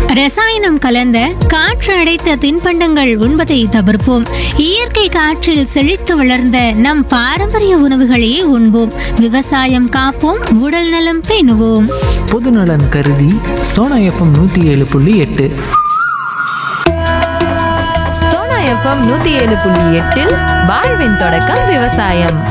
ரசாயனம் கலந்த காற்று அடைத்த தின்பண்டங்கள் உண்பதை தவிர்ப்போம் இயற்கை காற்றில் செழித்து வளர்ந்த நம் பாரம்பரிய உணவுகளையே உண்போம் விவசாயம் காப்போம் உடல் நலம் பேணுவோம் பொதுநலன் கருதி சோனா எஃப்எம் நூற்றி ஏழு புள்ளி எட்டு சோனா எஃப்எம் நூத்தி ஏழு புள்ளி எட்டில் வாழ்வின் தொடக்கம் விவசாயம்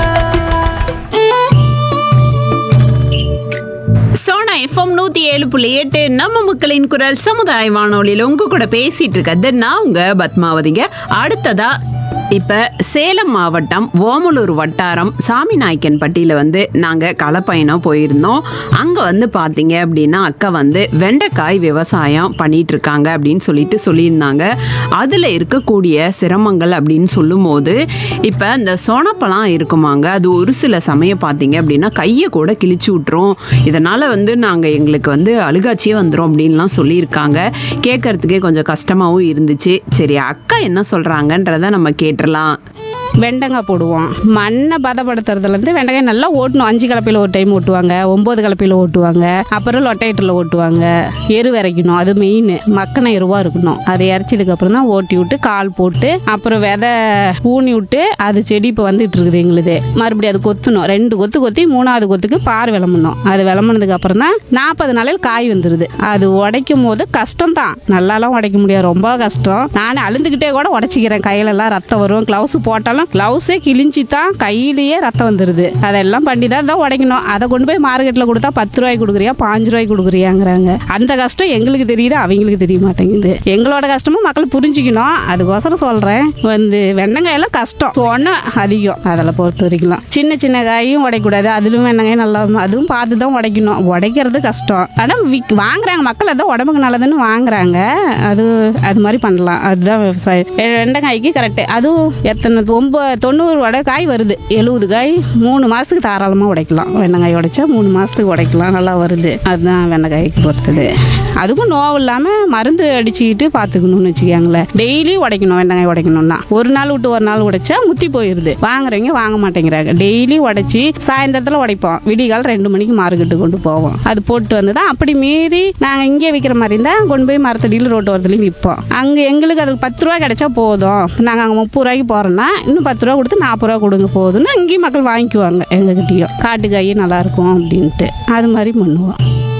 சோனா எஃப்எம் நூத்தி ஏழு புள்ளி எட்டு நம்ம மக்களின் குரல் சமுதாய வானொலியில உங்க கூட பேசிட்டு இருக்கிறது நான் உங்க பத்மாவதிங்க அடுத்ததா இப்ப சேலம் மாவட்டம் ஓமலூர் வட்டாரம் சாமிநாயக்கன்பட்டியில வந்து நாங்க களப்பயணம் போயிருந்தோம் அங்க வந்து பாத்தீங்க அப்படின்னா அக்கா வந்து வெண்டைக்காய் விவசாயம் பண்ணிட்டு இருக்காங்க அப்படின்னு சொல்லிட்டு சொல்லியிருந்தாங்க அதுல இருக்கக்கூடிய சிரமங்கள் அப்படின்னு சொல்லும்போது இப்ப இந்த சோனப்பழம் இருக்குமாங்க அது ஒரு சில சமயம் பார்த்தீங்க அப்படின்னா கையை கூட கிழிச்சு விட்டுரும் இதனால வந்து நாங்க எங்களுக்கு வந்து அழுகாச்சியே வந்துடும் அப்படின்லாம் சொல்லியிருக்காங்க கேட்கறதுக்கே கொஞ்சம் கஷ்டமாவும் இருந்துச்சு சரி அக்கா என்ன சொல்றாங்கன்றத நம்ம கேட்டுடலாம் வெண்டைக்காய் போடுவோம் மண்ணை பதப்படுத்துறதுலேருந்து வெண்டைக்காய் நல்லா ஓட்டணும் அஞ்சு கலப்பையில் ஒரு டைம் ஓட்டுவாங்க ஒம்பது கலப்பையில் ஓட்டுவாங்க அப்புறம் லொட்டையட்டில் ஓட்டுவாங்க எரு விரைக்கணும் அது மெயின் மக்கின எருவாக இருக்கணும் அதை இறச்சதுக்கப்புறம் தான் ஓட்டி விட்டு கால் போட்டு அப்புறம் விதை ஊனி விட்டு அது செடி இப்போ வந்துட்டு இருக்குது எங்களுது மறுபடியும் அது கொத்தணும் ரெண்டு கொத்து கொத்தி மூணாவது கொத்துக்கு பார் விளம்பணும் அது விளம்புனதுக்கு அப்புறம் தான் நாற்பது நாளில் காய் வந்துடுது அது உடைக்கும் போது கஷ்டம் தான் நல்லாலாம் உடைக்க முடியாது ரொம்ப கஷ்டம் நான் அழுந்துக்கிட்டே கூட உடச்சிக்கிறேன் கையிலெல்லாம் ரத்தம் வரும் க்ளவுஸ் போட்டாலும் க்ளவுஸே கிழிஞ்சி தான் கையிலேயே ரத்தம் வந்துடுது அதெல்லாம் பண்ணி தான் தான் உடைக்கணும் அதை கொண்டு போய் மார்க்கெட்டில் கொடுத்தா பத்து ரூபாய்க்கு கொடுக்குறியா பாஞ்சு ரூபாய்க்கு கொடுக்குறியாங்கிறாங்க அந்த கஷ்டம் எங்களுக்கு தெரியுது அவங்களுக்கு தெரிய மாட்டேங்குது எங்களோட கஷ்டமும் மக்கள் புரிஞ்சுக்கணும் அதுக்கோசரம் சொல்கிறேன் வந்து வெண்ணங்காயெல்லாம் கஷ்டம் சொன்ன அதிகம் அதில் பொறுத்த வரைக்கும் சின்ன சின்ன காயும் உடைக்கூடாது அதிலும் வெண்ணங்காயம் நல்லா அதுவும் பார்த்து தான் உடைக்கணும் உடைக்கிறது கஷ்டம் ஆனால் விக் வாங்குறாங்க மக்கள் அதான் உடம்புக்கு நல்லதுன்னு வாங்குறாங்க அது அது மாதிரி பண்ணலாம் அதுதான் விவசாயம் எ- வெண்டைக்காய்க்கு கரெக்டு அதுவும் எத்தனை ஒம்பது தொண்ணூறு வடை காய் வருது எழுபது காய் மூணு மாதத்துக்கு தாராளமாக உடைக்கலாம் வெண்டைக்காய் உடைச்சா மூணு மாதத்துக்கு உடைக்கலாம் நல்லா வருது அதுதான் வெண்டைக்காய்க்கு பொறுத்தது அதுக்கும் நோவு இல்லாமல் மருந்து அடிச்சுக்கிட்டு பார்த்துக்கணும்னு வச்சுக்கோங்களேன் டெய்லி உடைக்கணும் வெண்டைக்காய் உடைக்கணும்னா ஒரு நாள் விட்டு ஒரு நாள் உடைச்சா முத்தி போயிடுது வாங்குறவங்க வாங்க மாட்டேங்கிறாங்க டெய்லி உடைச்சி சாயந்தரத்தில் உடைப்போம் விடிகால் ரெண்டு மணிக்கு மார்க்கெட்டு கொண்டு போவோம் அது போட்டு வந்து தான் அப்படி மீறி நாங்கள் இங்கே விற்கிற மாதிரி இருந்தால் கொண்டு போய் மரத்தடியில் ரோட்டு ஓரத்துலையும் விற்போம் அங்கே எங்களுக்கு அது பத்து ரூபா கிடைச்சா போதும் நாங்கள் அங்கே முப்பது ரூபாய்க்கு போகிறோன்னா இன்னும் பத்து ரூபா கொடுத்து நாற்பது ரூபா கொடுங்க போதும்னு இங்கேயும் மக்கள் வாங்கிக்குவாங்க எங்ககிட்டயும் காட்டுக்காய் நல்லா இருக்கும் அப்படின்ட்டு அது மாதிரி பண்ணுவோம்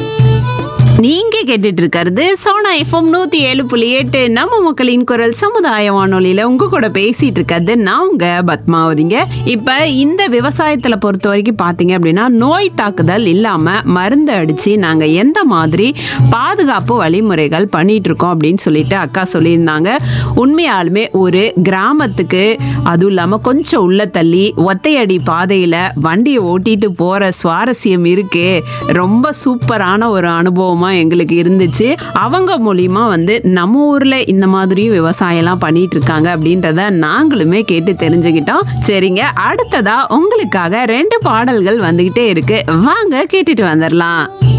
நீங்க கேட்டுட்டு இருக்கிறது சோனா எஃப்எம் நூத்தி ஏழு புள்ளி எட்டு நம்ம மக்களின் குரல் சமுதாய வானொலியில உங்க கூட பேசிட்டு இருக்கிறது நான் உங்க பத்மாவதிங்க இப்ப இந்த விவசாயத்துல பொறுத்த வரைக்கும் பாத்தீங்க அப்படின்னா நோய் தாக்குதல் இல்லாம மருந்து அடிச்சு நாங்க எந்த மாதிரி பாதுகாப்பு வழிமுறைகள் பண்ணிட்டு இருக்கோம் அப்படின்னு சொல்லிட்டு அக்கா சொல்லியிருந்தாங்க உண்மையாலுமே ஒரு கிராமத்துக்கு அதுவும் இல்லாம கொஞ்சம் உள்ள தள்ளி ஒத்தையடி பாதையில வண்டியை ஓட்டிட்டு போற சுவாரஸ்யம் இருக்கே ரொம்ப சூப்பரான ஒரு அனுபவமா எங்களுக்கு இருந்துச்சு அவங்க மூலியமா வந்து நம்ம ஊர்ல இந்த மாதிரியும் விவசாயம் எல்லாம் பண்ணிட்டு இருக்காங்க அப்படின்றத நாங்களுமே கேட்டு தெரிஞ்சுக்கிட்டோம் சரிங்க அடுத்ததா உங்களுக்காக ரெண்டு பாடல்கள் வந்துகிட்டே இருக்கு வாங்க கேட்டுட்டு வந்துடலாம்